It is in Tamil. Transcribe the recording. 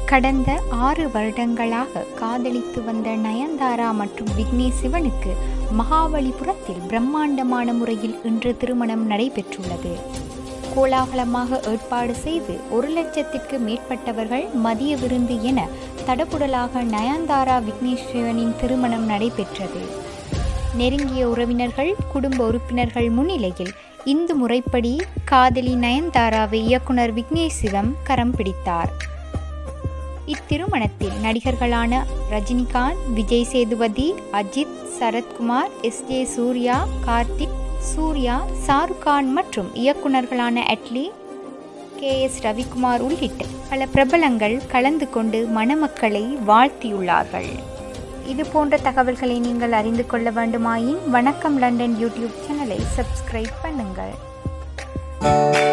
கடந்த ஆறு வருடங்களாக காதலித்து வந்த நயன்தாரா மற்றும் விக்னேஷ் சிவனுக்கு மகாபலிபுரத்தில் பிரம்மாண்டமான முறையில் இன்று திருமணம் நடைபெற்றுள்ளது கோலாகலமாக ஏற்பாடு செய்து ஒரு லட்சத்திற்கு மேற்பட்டவர்கள் மதிய விருந்து என தடபுடலாக நயன்தாரா விக்னேஷ் சிவனின் திருமணம் நடைபெற்றது நெருங்கிய உறவினர்கள் குடும்ப உறுப்பினர்கள் முன்னிலையில் இந்து முறைப்படி காதலி நயன்தாராவை இயக்குனர் விக்னேஷ் சிவம் கரம் பிடித்தார் இத்திருமணத்தில் நடிகர்களான ரஜினிகாந்த் விஜய் சேதுபதி அஜித் சரத்குமார் எஸ் ஜே சூர்யா கார்த்திக் சூர்யா ஷாருக் கான் மற்றும் இயக்குனர்களான அட்லி கே எஸ் ரவிக்குமார் உள்ளிட்ட பல பிரபலங்கள் கலந்து கொண்டு மணமக்களை வாழ்த்தியுள்ளார்கள் இது போன்ற தகவல்களை நீங்கள் அறிந்து கொள்ள வேண்டுமாயின் வணக்கம் லண்டன் யூடியூப் சேனலை சப்ஸ்கிரைப் பண்ணுங்கள்